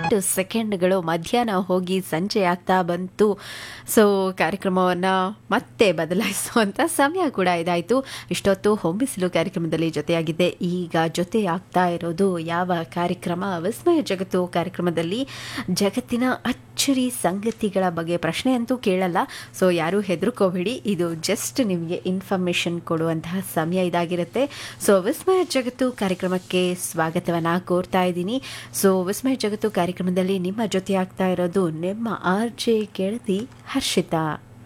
ಎಂಟು ಸೆಕೆಂಡ್ಗಳು ಮಧ್ಯಾಹ್ನ ಹೋಗಿ ಸಂಜೆ ಆಗ್ತಾ ಬಂತು ಸೊ ಕಾರ್ಯಕ್ರಮವನ್ನು ಮತ್ತೆ ಬದಲಾಯಿಸುವಂಥ ಸಮಯ ಕೂಡ ಇದಾಯಿತು ಇಷ್ಟೊತ್ತು ಹೊಂಬಿಸಿಲು ಕಾರ್ಯಕ್ರಮದಲ್ಲಿ ಜೊತೆಯಾಗಿದ್ದೆ ಈಗ ಜೊತೆ ಆಗ್ತಾ ಇರೋದು ಯಾವ ಕಾರ್ಯಕ್ರಮ ವಿಸ್ಮಯ ಜಗತ್ತು ಕಾರ್ಯಕ್ರಮದಲ್ಲಿ ಜಗತ್ತಿನ ಅಚ್ಚರಿ ಸಂಗತಿಗಳ ಬಗ್ಗೆ ಪ್ರಶ್ನೆ ಅಂತೂ ಕೇಳಲ್ಲ ಸೊ ಯಾರೂ ಹೆದರ್ಕೋಬೇಡಿ ಇದು ಜಸ್ಟ್ ನಿಮಗೆ ಇನ್ಫಾರ್ಮೇಷನ್ ಕೊಡುವಂತಹ ಸಮಯ ಇದಾಗಿರುತ್ತೆ ಸೊ ವಿಸ್ಮಯ ಜಗತ್ತು ಕಾರ್ಯಕ್ರಮಕ್ಕೆ ಸ್ವಾಗತವನ್ನು ಕೋರ್ತಾ ಇದ್ದೀನಿ ಸೊ ವಿಸ್ಮಯ ಜಗತ್ತು ಕಾರ್ಯಕ್ರಮದಲ್ಲಿ ನಿಮ್ಮ ಜೊತೆ ಆಗ್ತಾ ಇರೋದು ನಿಮ್ಮ ಆರ್ ಜೆ ಗೆಳತಿ ಹರ್ಷಿತಾ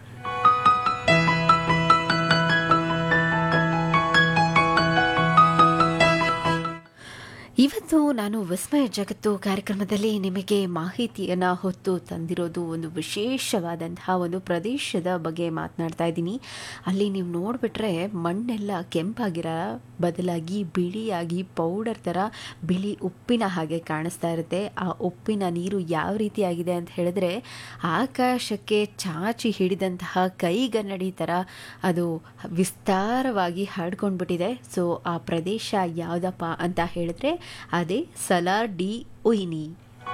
ಇವತ್ತು ನಾನು ವಿಸ್ಮಯ ಜಗತ್ತು ಕಾರ್ಯಕ್ರಮದಲ್ಲಿ ನಿಮಗೆ ಮಾಹಿತಿಯನ್ನು ಹೊತ್ತು ತಂದಿರೋದು ಒಂದು ವಿಶೇಷವಾದಂತಹ ಒಂದು ಪ್ರದೇಶದ ಬಗ್ಗೆ ಮಾತನಾಡ್ತಾ ಇದ್ದೀನಿ ಅಲ್ಲಿ ನೀವು ನೋಡಿಬಿಟ್ರೆ ಮಣ್ಣೆಲ್ಲ ಕೆಂಪಾಗಿರ ಬದಲಾಗಿ ಬಿಳಿಯಾಗಿ ಪೌಡರ್ ಥರ ಬಿಳಿ ಉಪ್ಪಿನ ಹಾಗೆ ಕಾಣಿಸ್ತಾ ಇರುತ್ತೆ ಆ ಉಪ್ಪಿನ ನೀರು ಯಾವ ರೀತಿಯಾಗಿದೆ ಅಂತ ಹೇಳಿದ್ರೆ ಆಕಾಶಕ್ಕೆ ಚಾಚಿ ಹಿಡಿದಂತಹ ಕೈಗನ್ನಡಿ ಥರ ಅದು ವಿಸ್ತಾರವಾಗಿ ಹರಡ್ಕೊಂಡ್ಬಿಟ್ಟಿದೆ ಸೊ ಆ ಪ್ರದೇಶ ಯಾವುದಪ್ಪ ಅಂತ ಹೇಳಿದ್ರೆ ಅದೇ ಸಲಾರ್ ಡಿ ಉಯಿನಿ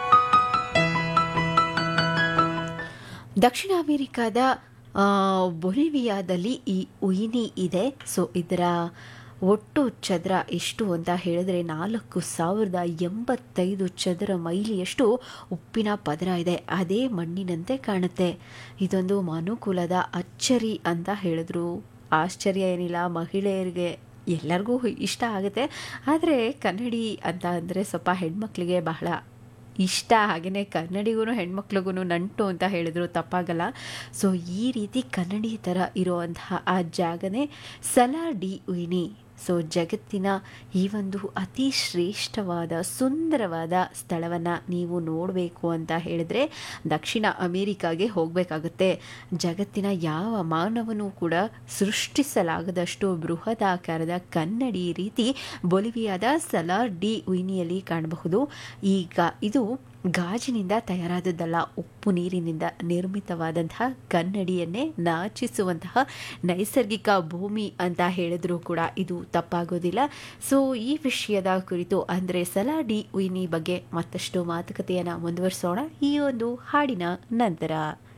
ದಕ್ಷಿಣ ಅಮೆರಿಕಾದ ಬೊಲಿವಿಯಾದಲ್ಲಿ ಈ ಉಯಿನಿ ಇದೆ ಸೊ ಇದರ ಒಟ್ಟು ಚದರ ಎಷ್ಟು ಅಂತ ಹೇಳಿದ್ರೆ ನಾಲ್ಕು ಸಾವಿರದ ಎಂಬತ್ತೈದು ಚದರ ಮೈಲಿಯಷ್ಟು ಉಪ್ಪಿನ ಪದರ ಇದೆ ಅದೇ ಮಣ್ಣಿನಂತೆ ಕಾಣುತ್ತೆ ಇದೊಂದು ಮನುಕುಲದ ಅಚ್ಚರಿ ಅಂತ ಹೇಳಿದ್ರು ಆಶ್ಚರ್ಯ ಏನಿಲ್ಲ ಮಹಿಳೆಯರಿಗೆ ಎಲ್ಲರಿಗೂ ಇಷ್ಟ ಆಗುತ್ತೆ ಆದರೆ ಕನ್ನಡಿ ಅಂತ ಅಂದರೆ ಸ್ವಲ್ಪ ಹೆಣ್ಮಕ್ಳಿಗೆ ಬಹಳ ಇಷ್ಟ ಹಾಗೆಯೇ ಕನ್ನಡಿಗೂ ಹೆಣ್ಮಕ್ಳಿಗೂ ನಂಟು ಅಂತ ಹೇಳಿದ್ರು ತಪ್ಪಾಗಲ್ಲ ಸೊ ಈ ರೀತಿ ಕನ್ನಡಿ ಥರ ಇರುವಂತಹ ಆ ಜಾಗನೇ ಸಲಾರ್ ಡಿ ಉಯಿನಿ ಸೊ ಜಗತ್ತಿನ ಈ ಒಂದು ಅತಿ ಶ್ರೇಷ್ಠವಾದ ಸುಂದರವಾದ ಸ್ಥಳವನ್ನು ನೀವು ನೋಡಬೇಕು ಅಂತ ಹೇಳಿದ್ರೆ ದಕ್ಷಿಣ ಅಮೇರಿಕಾಗೆ ಹೋಗಬೇಕಾಗುತ್ತೆ ಜಗತ್ತಿನ ಯಾವ ಮಾನವನೂ ಕೂಡ ಸೃಷ್ಟಿಸಲಾಗದಷ್ಟು ಬೃಹದಾಕಾರದ ಕನ್ನಡಿ ರೀತಿ ಬೊಲಿವಿಯಾದ ಸಲಾರ್ ಡಿ ಉಯಿನಿಯಲ್ಲಿ ಕಾಣಬಹುದು ಈಗ ಇದು ಗಾಜಿನಿಂದ ತಯಾರಾದದ್ದಲ್ಲ ಉಪ್ಪು ನೀರಿನಿಂದ ನಿರ್ಮಿತವಾದಂತಹ ಕನ್ನಡಿಯನ್ನೇ ನಾಚಿಸುವಂತಹ ನೈಸರ್ಗಿಕ ಭೂಮಿ ಅಂತ ಹೇಳಿದ್ರೂ ಕೂಡ ಇದು ತಪ್ಪಾಗೋದಿಲ್ಲ ಸೊ ಈ ವಿಷಯದ ಕುರಿತು ಅಂದರೆ ಸಲಾಡಿ ಉಯಿನಿ ಬಗ್ಗೆ ಮತ್ತಷ್ಟು ಮಾತುಕತೆಯನ್ನು ಮುಂದುವರಿಸೋಣ ಈ ಒಂದು ಹಾಡಿನ ನಂತರ